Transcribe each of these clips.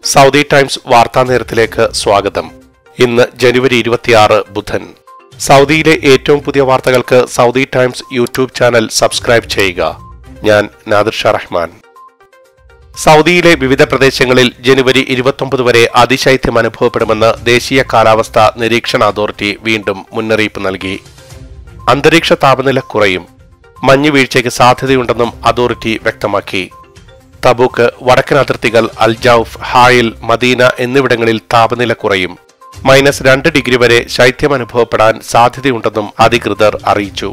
Saudi times വാർത്താ നേരത്തിലേക്ക് സ്വാഗതം ഇന്ന് ജനുവരി ഇരുപത്തിയാറ് ബുധൻ സൗദിയിലെ ഏറ്റവും പുതിയ വാർത്തകൾക്ക് Saudi Times YouTube channel subscribe ചെയ്യുക ഞാൻ നാദിർ ഷാ റഹ്മാൻ സൗദിയിലെ വിവിധ പ്രദേശങ്ങളിൽ ജനുവരി ഇരുപത്തൊമ്പത് വരെ അതിശൈത്യം അനുഭവപ്പെടുമെന്ന് ദേശീയ കാലാവസ്ഥാ നിരീക്ഷണ അതോറിറ്റി വീണ്ടും മുന്നറിയിപ്പ് നൽകി അന്തരീക്ഷ താപനില കുറയും മഞ്ഞ് വീഴ്ചയ്ക്ക് സാധ്യതയുണ്ടെന്നും അതോറിറ്റി വ്യക്തമാക്കി തബൂക്ക് വടക്കൻ അതിർത്തികൾ അൽജൌഫ് ഹായിൽ മദീന എന്നിവിടങ്ങളിൽ താപനില കുറയും മൈനസ് രണ്ട് ഡിഗ്രി വരെ ശൈത്യം അനുഭവപ്പെടാൻ സാധ്യതയുണ്ടെന്നും അധികൃതർ അറിയിച്ചു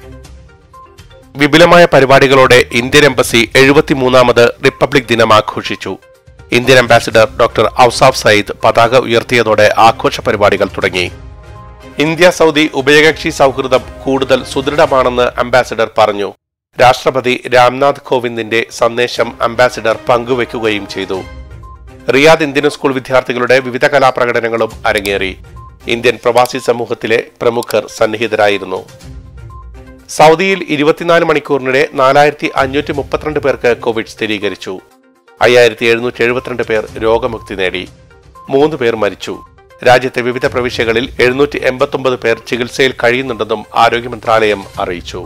വിപുലമായ പരിപാടികളോടെ ഇന്ത്യൻ എംബസി എഴുപത്തിമൂന്നാമത് റിപ്പബ്ലിക് ദിനം ആഘോഷിച്ചു Indian ambassador doctor Ausaf Sayeed പതാക ഉയർത്തിയതോടെ ആഘോഷ പരിപാടികൾ തുടങ്ങി ഇന്ത്യ സൗദി ഉഭയകക്ഷി സൗഹൃദം കൂടുതൽ സുദൃഢമാണെന്ന് അംബാസിഡർ പറഞ്ഞു രാഷ്ട്രപതി രാംനാഥ് കോവിന്ദിന്റെ സന്ദേശം അംബാസിഡർ പങ്കുവെക്കുകയും ചെയ്തു റിയാദ് ഇന്ത്യൻ സ്കൂൾ വിദ്യാർത്ഥികളുടെ വിവിധ കലാപ്രകടനങ്ങളും അരങ്ങേറി ഇന്ത്യൻ പ്രവാസി സമൂഹത്തിലെ പ്രമുഖർ സന്നിഹിതരായിരുന്നു സൗദിയിൽ ഇരുപത്തിനാല് മണിക്കൂറിനിടെ നാലായിരത്തി അഞ്ഞൂറ്റി മുപ്പത്തിരണ്ട് പേർക്ക് കോവിഡ് സ്ഥിരീകരിച്ചു അയ്യായിരത്തി എഴുന്നൂറ്റി എഴുപത്തിരണ്ട് പേർ രോഗമുക്തി നേടി മൂന്ന് പേർ മരിച്ചു രാജ്യത്തെ വിവിധ പ്രവിശ്യകളിൽ എഴുന്നൂറ്റി എൺപത്തൊമ്പത് പേർ ചികിത്സയിൽ കഴിയുന്നുണ്ടെന്നും ആരോഗ്യ മന്ത്രാലയം അറിയിച്ചു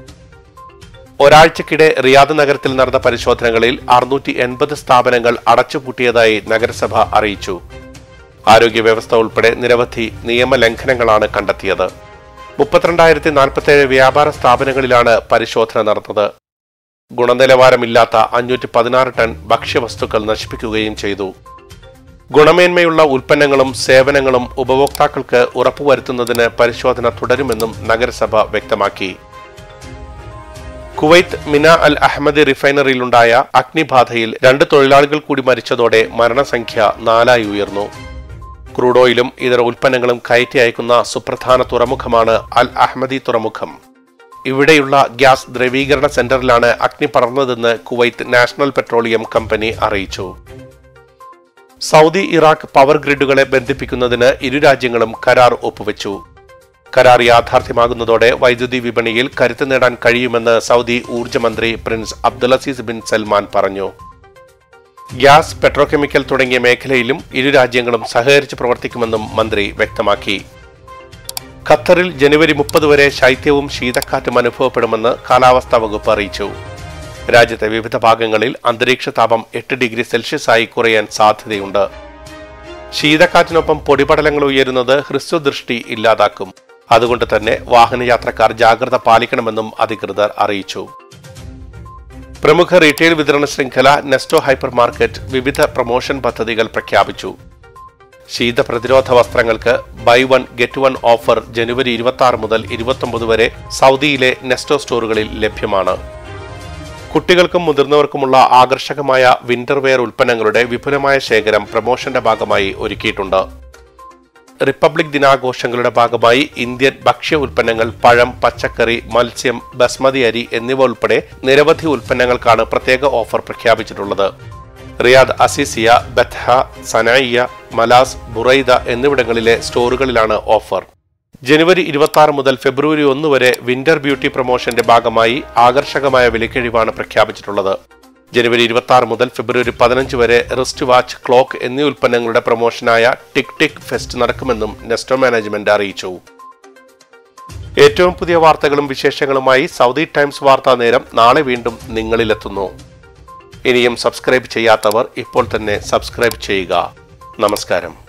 ഒരാഴ്ചക്കിടെ റിയാദ് നഗരത്തിൽ നടന്ന പരിശോധനകളിൽ അറുന്നൂറ്റി എൺപത് സ്ഥാപനങ്ങൾ അടച്ചുപൂട്ടിയതായി നഗരസഭ അറിയിച്ചു ആരോഗ്യ വ്യവസ്ഥ ഉൾപ്പെടെ നിരവധി നിയമലംഘനങ്ങളാണ് കണ്ടെത്തിയത് മുപ്പത്തിരണ്ടായിരത്തി നാൽപ്പത്തേഴ് വ്യാപാര സ്ഥാപനങ്ങളിലാണ് പരിശോധന നടന്നത് ഗുണനിലവാരമില്ലാത്ത അഞ്ഞൂറ്റി പതിനാറ് ടൺ ഭക്ഷ്യവസ്തുക്കൾ നശിപ്പിക്കുകയും ചെയ്തു ഗുണമേന്മയുള്ള ഉൽപ്പന്നങ്ങളും സേവനങ്ങളും ഉപഭോക്താക്കൾക്ക് ഉറപ്പുവരുത്തുന്നതിന് പരിശോധന തുടരുമെന്നും നഗരസഭ വ്യക്തമാക്കി കുവൈത്ത് മിന അൽ അഹമ്മദ് റിഫൈനറിയിലുണ്ടായ അഗ്നിബാധയിൽ രണ്ട് തൊഴിലാളികൾ കൂടി മരിച്ചതോടെ മരണസംഖ്യ നാലായി ഉയർന്നു ക്രൂഡ് ഓയിലും ഇതര ഉൽപ്പന്നങ്ങളും കയറ്റി അയക്കുന്ന സുപ്രധാന തുറമുഖമാണ് അൽ അഹമ്മദി തുറമുഖം ഇവിടെയുള്ള ഗ്യാസ് ദ്രവീകരണ സെന്ററിലാണ് അഗ്നി പടർന്നതെന്ന് കുവൈത്ത് നാഷണൽ പെട്രോളിയം കമ്പനി അറിയിച്ചു സൗദി ഇറാഖ് പവർ ഗ്രിഡുകളെ ബന്ധിപ്പിക്കുന്നതിന് ഇരു രാജ്യങ്ങളും കരാർ ഒപ്പുവെച്ചു കരാർ യാഥാർത്ഥ്യമാകുന്നതോടെ വൈദ്യുതി വിപണിയിൽ കരുത്ത് നേടാൻ കഴിയുമെന്ന് സൗദി ഊർജ്ജമന്ത്രി പ്രിൻസ് അബ്ദുലസീസ് ബിൻ സൽമാൻ പറഞ്ഞു ഗ്യാസ് പെട്രോകെമിക്കൽ തുടങ്ങിയ മേഖലയിലും ഇരു രാജ്യങ്ങളും സഹകരിച്ച് പ്രവർത്തിക്കുമെന്നും മന്ത്രി വ്യക്തമാക്കി ഖത്തറിൽ ജനുവരി മുപ്പത് വരെ ശൈത്യവും ശീതക്കാറ്റും അനുഭവപ്പെടുമെന്ന് കാലാവസ്ഥാ വകുപ്പ് അറിയിച്ചു രാജ്യത്തെ വിവിധ ഭാഗങ്ങളിൽ അന്തരീക്ഷ താപം എട്ട് ഡിഗ്രി സെൽഷ്യസ് ആയി കുറയാൻ സാധ്യതയുണ്ട് ശീതക്കാറ്റിനൊപ്പം പൊടിപടലങ്ങൾ ഉയരുന്നത് ഹ്രസ്വദൃഷ്ടി ഇല്ലാതാക്കും അതുകൊണ്ട് തന്നെ വാഹനയാത്രക്കാർ ജാഗ്രത പാലിക്കണമെന്നും അധികൃതർ അറിയിച്ചു പ്രമുഖ റീറ്റെയിൽ വിതരണ ശൃംഖല നെസ്റ്റോ ഹൈപ്പർ മാർക്കറ്റ് വിവിധ പ്രൊമോഷൻ പദ്ധതികൾ പ്രഖ്യാപിച്ചു ശീതപ്രതിരോധ വസ്ത്രങ്ങൾക്ക് buy one get one offer ജനുവരി ഇരുപത്തി ആറ് മുതൽ ഇരുപത്തൊമ്പത് വരെ സൗദിയിലെ നെസ്റ്റോ സ്റ്റോറുകളിൽ ലഭ്യമാണ് കുട്ടികൾക്കും മുതിർന്നവർക്കുമുള്ള ആകർഷകമായ വിന്റർ വെയർ ഉൽപ്പന്നങ്ങളുടെ വിപുലമായ ശേഖരം പ്രമോഷന്റെ ഭാഗമായി ഒരുക്കിയിട്ടുണ്ട് റിപ്പബ്ലിക് ദിനാഘോഷങ്ങളുടെ ഭാഗമായി ഇന്ത്യൻ ഭക്ഷ്യ ഉൽപ്പന്നങ്ങൾ പഴം പച്ചക്കറി മത്സ്യം ബസ്മതി അരി എന്നിവ ഉൾപ്പെടെ നിരവധി ഉൽപ്പന്നങ്ങൾക്കാണ് പ്രത്യേക ഓഫർ പ്രഖ്യാപിച്ചിട്ടുള്ളത് Riyadh Aziziyah Batha Sanaiya Malaz Buraidah എന്നിവിടങ്ങളിലെ സ്റ്റോറുകളിലാണ് ഓഫർ ജനുവരി ഇരുപത്തി ആറ് മുതൽ ഫെബ്രുവരി ഒന്ന് വരെ വിന്റർ ബ്യൂട്ടി പ്രൊമോഷന്റെ ഭാഗമായി ആകർഷകമായ വിലക്കിഴിവാണ് പ്രഖ്യാപിച്ചിട്ടുള്ളത് ജനുവരി ഇരുപത്തി ആറ് മുതൽ ഫെബ്രുവരി പതിനഞ്ച് വരെ റിസ്റ്റ് വാച്ച് ക്ലോക്ക് എന്നീ ഉൽപ്പന്നങ്ങളുടെ പ്രൊമോഷനായ ടിക് ടിക് ഫെസ്റ്റ് നടക്കുമെന്നും നെസ്റ്റോ മാനേജ്മെന്റ് അറിയിച്ചു ഏറ്റവും പുതിയ വാർത്തകളും വിശേഷങ്ങളുമായി സൗദി ടൈംസ് വാർത്താ നേരം നാളെ വീണ്ടും നിങ്ങളിലെത്തുന്നു ഇനിയും സബ്സ്ക്രൈബ് ചെയ്യാത്തവർ ഇപ്പോൾ തന്നെ സബ്സ്ക്രൈബ് ചെയ്യുക നമസ്കാരം